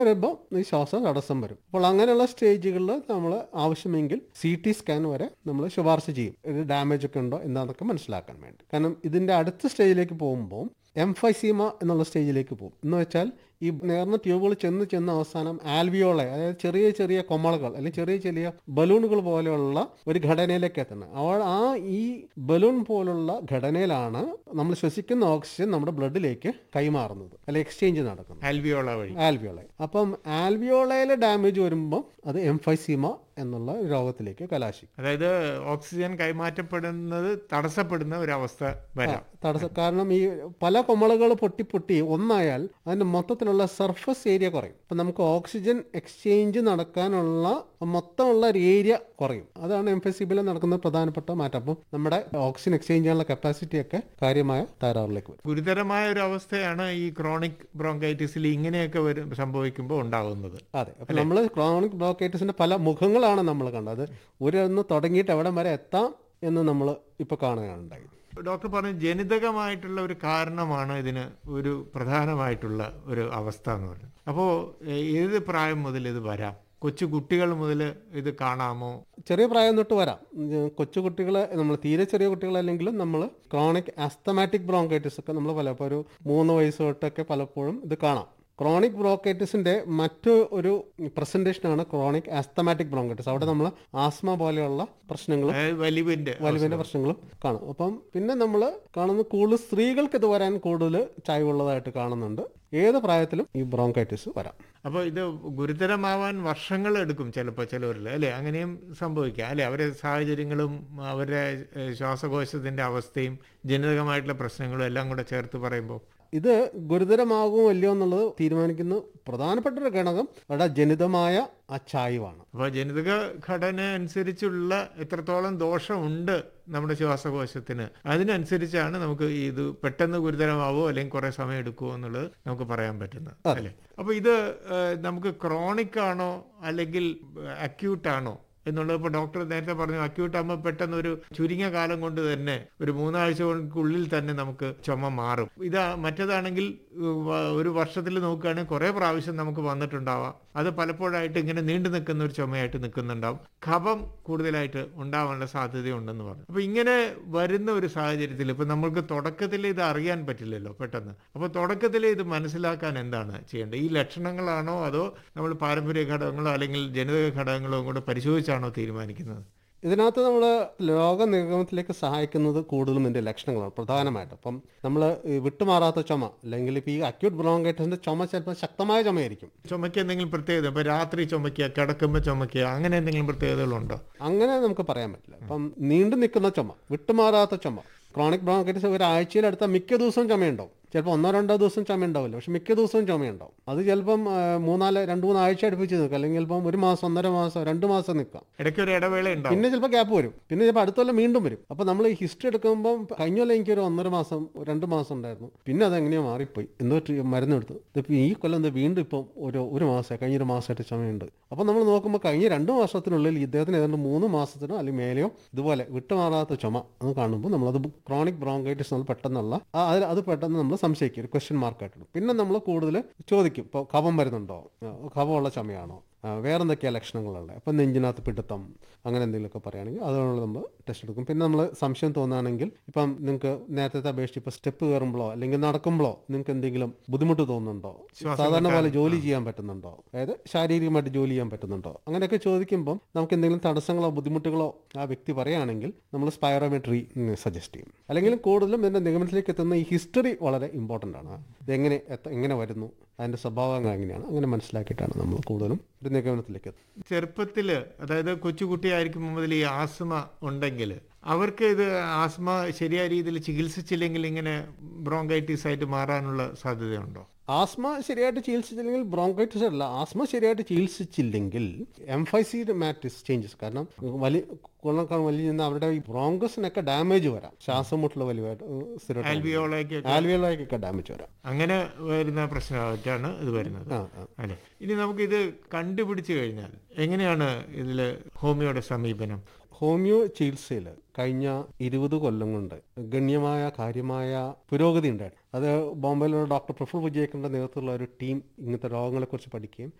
വരുമ്പോൾ ഈ ശ്വാസം തടസ്സം വരും അപ്പോൾ അങ്ങനെയുള്ള സ്റ്റേജുകളിൽ നമ്മൾ ആവശ്യമെങ്കിൽ സി ടി സ്കാൻ വരെ നമ്മൾ ശുപാർശ ചെയ്യും ഇത് ഡാമേജ് ഒക്കെ ഉണ്ടോ എന്താണെന്നൊക്കെ മനസ്സിലാക്കാൻ വേണ്ടി കാരണം ഇതിൻ്റെ അടുത്ത സ്റ്റേജിലേക്ക് പോകുമ്പോൾ എംഫൈസീമ എന്നുള്ള സ്റ്റേജിലേക്ക് പോകും എന്ന് വെച്ചാൽ ഈ നേർന്ന ട്യൂബുകൾ ചെന്ന് ചെന്ന് അവസാനം ആൽവിയോളെ അതായത് ചെറിയ ചെറിയ കൊമളകൾ അല്ലെങ്കിൽ ചെറിയ ചെറിയ ബലൂണുകൾ പോലെയുള്ള ഒരു ഘടനയിലേക്ക് എത്തുന്നത് അവൾ ആ ഈ ബലൂൺ പോലുള്ള ഘടനയിലാണ് നമ്മൾ ശ്വസിക്കുന്ന ഓക്സിജൻ നമ്മുടെ ബ്ലഡിലേക്ക് കൈമാറുന്നത് അല്ലെങ്കിൽ എക്സ്ചേഞ്ച് നടക്കുന്നത് ആൽവിയോള വഴി ആൽവിയോളെ അപ്പം ആൽവിയോളയിലെ ഡാമേജ് വരുമ്പോൾ അത് എംഫൈസീമ എന്നുള്ള രോഗത്തിലേക്ക് കലാശിക്കും അതായത് ഓക്സിജൻ കൈമാറ്റപ്പെടുന്നത് തടസ്സപ്പെടുന്ന ഒരു അവസ്ഥ വരാം തടസ്സം കാരണം ഈ പല കൊമളകൾ പൊട്ടി പൊട്ടി ഒന്നായാൽ അതിന്റെ മൊത്തത്തിലുള്ള സർഫസ് ഏരിയ കുറയും അപ്പം നമുക്ക് ഓക്സിജൻ എക്സ്ചേഞ്ച് നടക്കാനുള്ള മൊത്തമുള്ള ഒരു ഏരിയ കുറയും അതാണ് എംഫസിബിൽ നടക്കുന്ന പ്രധാനപ്പെട്ട മാറ്റം അപ്പം നമ്മുടെ ഓക്സിജൻ എക്സ്ചേഞ്ച് ചെയ്യാനുള്ള കപ്പാസിറ്റി ഒക്കെ കാര്യമായ തകരാറിലേക്ക് വരും ഗുരുതരമായ ഒരു അവസ്ഥയാണ് ഈ ക്രോണിക് ബ്രോങ്കൈറ്റിസിൽ ഇങ്ങനെയൊക്കെ വരും സംഭവിക്കുമ്പോൾ ഉണ്ടാകുന്നത് അതെ അപ്പം നമ്മൾ ക്രോണിക് ബ്ലോക്കേറ്റസിന്റെ പല മുഖങ്ങളാണ് നമ്മൾ കണ്ടത് ഒരു ഒന്ന് തുടങ്ങിയിട്ട് എവിടം വരെ എത്താം എന്ന് നമ്മൾ ഇപ്പോൾ കാണുകയാണ് ഉണ്ടായത് ഡോക്ടർ പറഞ്ഞു ജനിതകമായിട്ടുള്ള ഒരു കാരണമാണ് ഇതിന് ഒരു പ്രധാനമായിട്ടുള്ള ഒരു അവസ്ഥ എന്ന് പറയുന്നത് അപ്പോൾ ഏത് പ്രായം മുതൽ ഇത് വരാം കൊച്ചു കുട്ടികൾ മുതൽ ഇത് കാണാമോ ചെറിയ പ്രായം തൊട്ട് വരാം ഉം, കൊച്ചു കുട്ടികളെ നമ്മൾ തീരെ ചെറിയ കുട്ടികളല്ലെങ്കിലും നമ്മൾ ക്രോണിക് ആസ്തമാറ്റിക് ബ്രോങ്കൈറ്റിസ് ഒക്കെ നമ്മൾ പലപ്പോൾ ഒരു മൂന്ന് വയസ്സ് തൊട്ടൊക്കെ പലപ്പോഴും ഇത് കാണാം ക്രോണിക് ബ്രോങ്കൈറ്റിസിന്റെ മറ്റു ഒരു പ്രസന്റേഷനാണ് ക്രോണിക് ആസ്തമാറ്റിക് ബ്രോങ്കൈറ്റിസ് അവിടെ നമ്മൾ ആസ്മ പോലെയുള്ള പ്രശ്നങ്ങളും അതായത് വലിവിന്റെ വലിവിന്റെ പ്രശ്നങ്ങളും കാണും അപ്പം പിന്നെ നമ്മൾ കാണുന്ന കൂടുതൽ സ്ത്രീകൾക്ക് ഇത് വരാൻ കൂടുതൽ ചായ്വുള്ളതായിട്ട് കാണുന്നുണ്ട് ഏത് പ്രായത്തിലും ഈ ബ്രോങ്കൈറ്റിസ് വരാം അപ്പോൾ ഇത് ഗുരുതരമാവാൻ വർഷങ്ങൾ എടുക്കും ചിലപ്പോൾ ചിലവരിൽ അല്ലേ അങ്ങനെയും സംഭവിക്കാം അല്ലേ അവരുടെ സാഹചര്യങ്ങളും അവരുടെ ഏഹ്, ശ്വാസകോശത്തിന്റെ അവസ്ഥയും ജനിതകമായിട്ടുള്ള പ്രശ്നങ്ങളും എല്ലാം കൂടെ ചേർത്ത് പറയുമ്പോൾ ഇത് ഗുരുതരമാകുമോ ഇല്ലയോ എന്നുള്ളത് തീരുമാനിക്കുന്ന പ്രധാനപ്പെട്ട ഒരു ഘടകം അവിടെ ജനിതമായ ആ ചായ്വാണ് അപ്പോൾ ജനിതക ഘടന അനുസരിച്ചുള്ള എത്രത്തോളം ദോഷമുണ്ട് നമ്മുടെ ശ്വാസകോശത്തിന് അതിനനുസരിച്ചാണ് നമുക്ക് ഇത് പെട്ടെന്ന് ഗുരുതരമാവോ അല്ലെങ്കിൽ കുറെ സമയം എടുക്കുമോ എന്നുള്ളത് നമുക്ക് പറയാൻ പറ്റുന്നത് അല്ലേ അപ്പോൾ ഇത് ഏഹ്, നമുക്ക് ക്രോണിക് ആണോ അല്ലെങ്കിൽ അക്യൂട്ട് ആണോ എന്നുള്ളത് ഇപ്പോൾ ഡോക്ടർ നേരത്തെ പറഞ്ഞു അക്യൂട്ട് ആകുമ്പോൾ പെട്ടെന്ന് ഒരു ചുരുങ്ങിയ കാലം കൊണ്ട് തന്നെ ഒരു മൂന്നാഴ്ചകൾക്കുള്ളിൽ തന്നെ നമുക്ക് ചുമ മാറും ഇതാ മറ്റേതാണെങ്കിൽ ഉം, വ- ഒരു വർഷത്തിൽ നോക്കുകയാണെങ്കിൽ കുറേ പ്രാവശ്യം നമുക്ക് വന്നിട്ടുണ്ടാവാം അത് പലപ്പോഴായിട്ട് ഇങ്ങനെ നീണ്ടു നിൽക്കുന്ന ഒരു ചുമയായിട്ട് നിൽക്കുന്നുണ്ടാവും കഫം കൂടുതലായിട്ട് ഉണ്ടാവാനുള്ള സാധ്യതയുണ്ടെന്ന് പറഞ്ഞു അപ്പോൾ ഇങ്ങനെ വരുന്ന ഒരു സാഹചര്യത്തിൽ ഇപ്പം നമ്മൾക്ക് തുടക്കത്തിൽ ഇത് അറിയാൻ പറ്റില്ലല്ലോ പെട്ടെന്ന് അപ്പോൾ തുടക്കത്തിൽ ഇത് മനസ്സിലാക്കാൻ എന്താണ് ചെയ്യേണ്ടത് ഈ ലക്ഷണങ്ങളാണോ അതോ നമ്മൾ പാരമ്പര്യ ഘടകങ്ങളോ അല്ലെങ്കിൽ ജനിതക ഘടകങ്ങളോ കൂടെ പരിശോധിച്ചാണോ തീരുമാനിക്കുന്നത് ഇതിനകത്ത് നമ്മൾ രോഗനിർഗമനത്തിലേക്ക് സഹായിക്കുന്നത് കൂടുതലും ഇതിന്റെ ലക്ഷണങ്ങളാണ് പ്രധാനമായിട്ട് അപ്പം നമ്മൾ വിട്ടുമാറാത്ത ചുമ അല്ലെങ്കിൽ ഇപ്പോൾ ഈ അക്യൂട്ട് ബ്രോങ്കൈറ്റിസിന്റെ ചുമ ചിലപ്പോൾ ശക്തമായ ചുമയായിരിക്കും ചുമയ്ക്ക് എന്തെങ്കിലും പ്രത്യേകത ഇപ്പൊ രാത്രി ചുമയ്ക്കുക കിടക്കുമ്പോൾ ചുമയ്ക്കുക അങ്ങനെ എന്തെങ്കിലും പ്രത്യേകതകളുണ്ടോ അങ്ങനെ നമുക്ക് പറയാൻ പറ്റില്ല അപ്പം നീണ്ടു നിൽക്കുന്ന ചുമ വിട്ടുമാറാത്ത ചുമ ക്രോണിക് ബ്രോങ്കൈറ്റിസ് ഒരാഴ്ചയിലെടുത്ത മിക്ക ദിവസവും ചുമയുണ്ടാവും ചിലപ്പോൾ ഒന്നോ രണ്ടോ ദിവസം ചുമ ഉണ്ടാവില്ല പക്ഷെ മിക്ക ദിവസവും ചുമയുണ്ടാവും അത് ചിലപ്പം ആ, മൂന്നാല് രണ്ട് മൂന്ന് ആഴ്ച അടുപ്പിച്ച് നിൽക്കും അല്ലെങ്കിൽ ചിലപ്പം ഒരു മാസം ഒന്നര മാസം രണ്ട് മാസം നിൽക്കാം ഇടയ്ക്ക് ഒരു ഇടവേള ഉണ്ടാവും പിന്നെ ചിലപ്പോൾ ഗ്യാപ്പ് വരും പിന്നെ ചിലപ്പോൾ അടുത്ത കൊല്ലം വീണ്ടും വരും അപ്പോൾ നമ്മൾ ഈ ഹിസ്റ്ററി എടുക്കുമ്പോൾ കഴിഞ്ഞ കൊല്ലം എനിക്കൊരു ഒന്നര മാസം രണ്ട് മാസം ഉണ്ടായിരുന്നു പിന്നെ അത് എങ്ങനെയോ മാറിപ്പോയി എന്തോ ട്രീ- മരുന്നെടുത്തു ഇതിപ്പോൾ ഈ കൊല്ലം എന്താ വീണ്ടും ഇപ്പം ഒരു ഒരു മാസം കഴിഞ്ഞൊരു മാസമായിട്ട് ചുമയുണ്ട് അപ്പോൾ നമ്മൾ നോക്കുമ്പോൾ കഴിഞ്ഞ രണ്ട് മാസത്തിനുള്ളിൽ ഇദ്ദേഹത്തിന് ഏതാണ്ട് മൂന്ന് മാസത്തിനോ അല്ലെങ്കിൽ മേലെയോ ഇതുപോലെ വിട്ടുമാറാത്ത ചുമ എന്ന് കാണുമ്പോൾ നമ്മളത് ക്രോണിക് ബ്രോങ്കൈറ്റിസ് നമ്മൾ പെട്ടെന്നുള്ള ആ, അത് അത് പെട്ടെന്ന് നമ്മൾ സംശയിക്കും ഒരു ക്വസ്റ്റ്യൻ മാർക്കായിട്ടുണ്ട് പിന്നെ നമ്മൾ കൂടുതൽ ചോദിക്കും ഇപ്പോൾ കഫം വരുന്നുണ്ടോ ആ, കഫമുള്ള ചുമയാണോ ആ, വേറെന്തൊക്കെയാണ് ലക്ഷണങ്ങളുള്ളത് അപ്പം നെഞ്ചിനകത്ത് പിടുത്തം അങ്ങനെ എന്തെങ്കിലുമൊക്കെ പറയുകയാണെങ്കിൽ അതുകൊണ്ട് നമ്മൾ ടെസ്റ്റ് എടുക്കും പിന്നെ നമ്മൾ സംശയം തോന്നുകയാണെങ്കിൽ ഇപ്പം നിങ്ങൾക്ക് നേരത്തെ അപേക്ഷിച്ച് ഇപ്പോൾ സ്റ്റെപ്പ് കയറുമ്പോഴോ അല്ലെങ്കിൽ നടക്കുമ്പോഴോ നിങ്ങൾക്ക് എന്തെങ്കിലും ബുദ്ധിമുട്ട് തോന്നുന്നുണ്ടോ സാധാരണ പോലെ ജോലി ചെയ്യാൻ പറ്റുന്നുണ്ടോ അതായത് ശാരീരികമായിട്ട് ജോലി ചെയ്യാൻ പറ്റുന്നുണ്ടോ അങ്ങനെയൊക്കെ ചോദിക്കുമ്പോൾ നമുക്ക് എന്തെങ്കിലും തടസ്സങ്ങളോ ബുദ്ധിമുട്ടുകളോ ആ വ്യക്തി പറയുകയാണെങ്കിൽ നമ്മൾ സ്പൈറോമെട്രി സജസ്റ്റ് ചെയ്യും അല്ലെങ്കിൽ കൂടുതലും ഇതിൻ്റെ നിഗമനത്തിലേക്ക് എത്തുന്ന ഈ ഹിസ്റ്ററി വളരെ ഇമ്പോർട്ടൻ്റ് ആണ് ഇതെങ്ങനെ എത്ത- എങ്ങനെ വരുന്നു അതിൻ്റെ സ്വഭാവങ്ങൾ എങ്ങനെയാണ് അങ്ങനെ മനസ്സിലാക്കിയിട്ടാണ് നമ്മൾ കൂടുതലും ഒരു നിഗമനത്തിലേക്ക് എത്തുന്നത് ചെറുപ്പത്തിൽ അതായത് കൊച്ചുകുട്ടിയായിരിക്കും മുതൽ ഈ ആസ്മ ഉണ്ടെങ്കിൽ അവർക്ക് ഇത് ആസ്മ ശരിയായ രീതിയിൽ ചികിത്സിച്ചില്ലെങ്കിൽ ഇങ്ങനെ ബ്രോങ്കൈറ്റിസ് ആയിട്ട് മാറാനുള്ള സാധ്യതയുണ്ടോ ആസ്മ ശരിയായിട്ട് ചികിത്സിച്ചില്ലെങ്കിൽ ബ്രോങ്കൈറ്റിസ് അല്ല ആസ്മ ശരിയായിട്ട് ചികിത്സിച്ചില്ലെങ്കിൽ എംഫൈസിഡ് മാറ്റിസ് ചേഞ്ചസ് കാരണം വലിയ കൊള്ളക്കാൾ വലിയ നിന്ന് അവരുടെ ഈ ബ്രോങ്കസിനൊക്കെ ഡാമേജ് വരാം ശ്വാസം മുട്ടൽ വലിയതായിട്ട് സ്ഥിരമായിട്ട് ആൽവിയോളയ്ക്ക് ആൽവിയോളൊക്കെ ഡാമേജ് വരാം അങ്ങനെ വരുന്ന പ്രശ്നമായിട്ടാണ് ഇത് വരുന്നത് ആ ആ അല്ലെ ഇനി നമുക്കിത് കണ്ടുപിടിച്ചു കഴിഞ്ഞാൽ എങ്ങനെയാണ് ഇതിൽ ഹോമിയോയുടെ സമീപനം ഹോമിയോ ചികിത്സയിൽ കഴിഞ്ഞ ഇരുപത് കൊല്ലം കൊണ്ട് ഗണ്യമായ കാര്യമായ പുരോഗതി ഉണ്ടായിരുന്നു അത് ബോംബെയിലുള്ള ഡോക്ടർ പ്രഫുൽ വിജയക്കറിന്റെ നേതൃത്വത്തിലുള്ള ഒരു ടീം ഇങ്ങനത്തെ രോഗങ്ങളെക്കുറിച്ച് പഠിക്കുകയും